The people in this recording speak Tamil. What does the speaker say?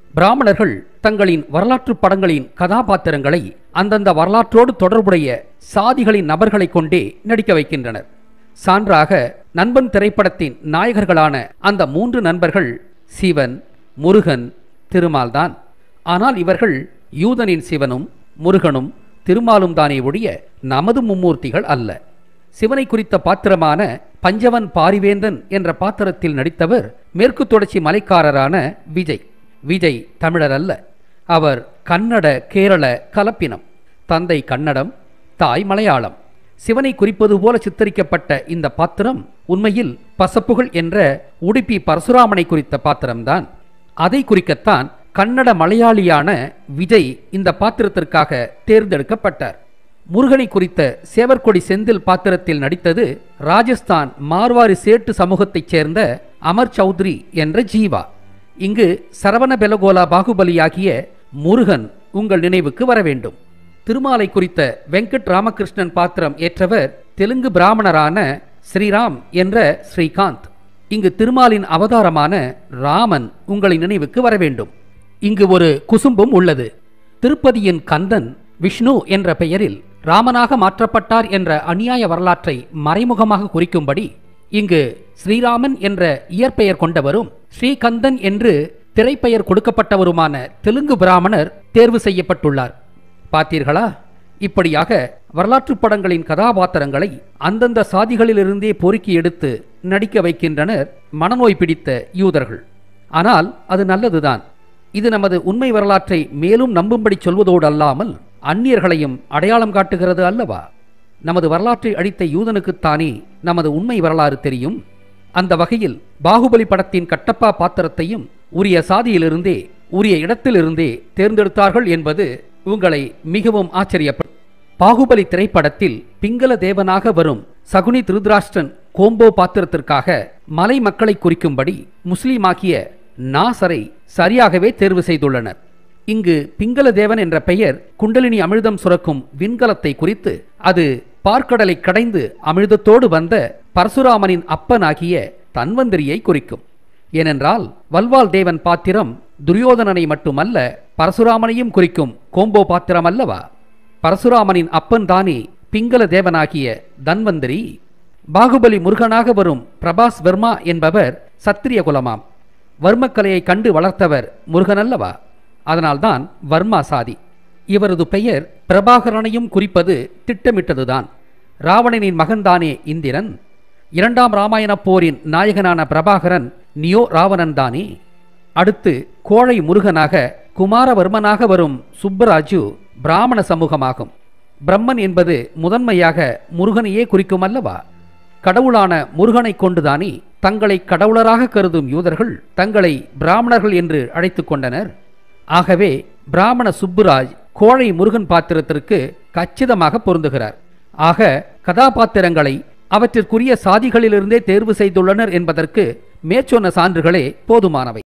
பிராமணர்கள் தங்களின் வரலாற்றுப் படங்களின் கதாபாத்திரங்களை அந்தந்த வரலாற்றோடு தொடர்புடைய சாதிகளின் நபர்களைக் கொண்டே நடிக்க வைக்கின்றனர் சான்றாக நண்பன் திரைப்படத்தின் நாயகர்களான அந்த மூன்று நண்பர்கள் சிவன் முருகன் திருமால்தான் ஆனால் இவர்கள் யூதனின் சிவனும் முருகனும் திருமாலும் தானே ஒழிய நமது மும்மூர்த்திகள் அல்ல சிவனை குறித்த பாத்திரமான பஞ்சவன் பாரிவேந்தன் என்ற பாத்திரத்தில் நடித்தவர் மேற்கு தொடர்ச்சி மலைக்காரரான விஜய் விஜய் தமிழர் அல்ல அவர் கன்னட கேரள கலப்பினம் தந்தை கன்னடம் தாய் மலையாளம் சிவனை குறிப்பது போல சித்தரிக்கப்பட்ட இந்த பாத்திரம் உண்மையில் பசப்புகள் என்ற உடுப்பி பரசுராமனை குறித்த பாத்திரம்தான் அதை குறிக்கத்தான் கன்னட மலையாளியான விஜய் இந்த பாத்திரத்திற்காக தேர்ந்தெடுக்கப்பட்டார் முருகனை குறித்த சேவற்கொடி செந்தில் பாத்திரத்தில் நடித்தது ராஜஸ்தான் மார்வாரி சேட்டு சமூகத்தைச் சேர்ந்த அமர் சௌத்ரி என்ற ஜீவா இங்கு சரவண பெலகோலா பாகுபலியாகிய முருகன் உங்கள் நினைவுக்கு வர வேண்டும் திருமாலை குறித்த வெங்கட் ராமகிருஷ்ணன் பாத்திரம் ஏற்றவர் தெலுங்கு பிராமணரான ஸ்ரீராம் என்ற ஸ்ரீகாந்த் இங்கு திருமாலின் அவதாரமான ராமன் உங்களின் நினைவுக்கு வர வேண்டும் இங்கு ஒரு குசும்பும் உள்ளது திருப்பதியின் கந்தன் விஷ்ணு என்ற பெயரில் ராமனாக மாற்றப்பட்டார் என்ற அநியாய வரலாற்றை மறைமுகமாக குறிக்கும்படி இங்கு ஸ்ரீராமன் என்ற இயற்பெயர் கொண்டவரும் ஸ்ரீகந்தன் என்று திரைப்பெயர் கொடுக்கப்பட்டவருமான தெலுங்கு பிராமணர் தேர்வு செய்யப்பட்டுள்ளார் பார்த்தீர்களா இப்படியாக வரலாற்றுப் படங்களின் கதாபாத்திரங்களை அந்தந்த சாதிகளிலிருந்தே பொறுக்கி எடுத்து நடிக்க வைக்கின்றனர் மனநோய் பிடித்த யூதர்கள் ஆனால் அது நல்லதுதான் இது நமது உண்மை வரலாற்றை மேலும் நம்பும்படி சொல்வதோடு அல்லாமல் அந்நியர்களையும் அடையாளம் காட்டுகிறது அல்லவா நமது வரலாற்றை அழித்த யூதனுக்குத்தானே நமது உண்மை வரலாறு தெரியும் அந்த வகையில் பாகுபலி படத்தின் கட்டப்பா பாத்திரத்தையும் உரிய சாதியிலிருந்தே உரிய இடத்திலிருந்தே தேர்ந்தெடுத்தார்கள் என்பது உங்களை மிகவும் ஆச்சரியப்படும் பாகுபலி திரைப்படத்தில் பிங்கள தேவனாக வரும் சகுனி திருதராஷ்டிரன் கோம்போ பாத்திரத்திற்காக மலை மக்களை குறிக்கும்படி முஸ்லீமாக்கிய நாசரை சரியாகவே தேர்வு செய்துள்ளனர் இங்கு பிங்கள தேவன் என்ற பெயர் குண்டலினி அமிர்தம் சுரக்கும் விண்கலத்தை குறித்து அது பார்க்கடலை கடைந்து அமிர்தத்தோடு வந்த பரசுராமனின் அப்பனாகிய தன்வந்திரியை குறிக்கும் ஏனென்றால் வல்வால் தேவன் பாத்திரம் துரியோதனனை மட்டுமல்ல பரசுராமனையும் குறிக்கும் கோம்போ பாத்திரம் அல்லவா பரசுராமனின் அப்பன் தானே பிங்கள தேவனாகிய தன்வந்திரி பாகுபலி முருகனாக வரும் பிரபாஸ் வர்மா என்பவர் சத்திரிய குலமாம் வர்மக்கலையை கண்டு வளர்த்தவர் முருகன் அல்லவா அதனால்தான் வர்மா சாதி இவரது பெயர் பிரபாகரனையும் குறிப்பது திட்டமிட்டதுதான் ராவணனின் மகன்தானே இந்திரன் இரண்டாம் ராமாயணப் போரின் நாயகனான பிரபாகரன் நியோ ராவணன் தானே அடுத்து கோழை முருகனாக குமாரவர்மனாக வரும் சுப்பராஜு பிராமண சமூகமாகும் பிரம்மன் என்பது முதன்மையாக முருகனையே குறிக்கும் அல்லவா கடவுளான முருகனைக் கொண்டுதானே தங்களை கடவுளராக கருதும் யூதர்கள் தங்களை பிராமணர்கள் என்று அழைத்துக் கொண்டனர் ஆகவே பிராமண சுப்புராஜ் கோழை முருகன் பாத்திரத்திற்கு கச்சிதமாக பொருந்துகிறார் ஆக கதாபாத்திரங்களை அவற்றிற்குரிய சாதிகளிலிருந்தே தேர்வு செய்துள்ளனர் என்பதற்கு மேற்சொன்ன சான்றுகளே போதுமானவை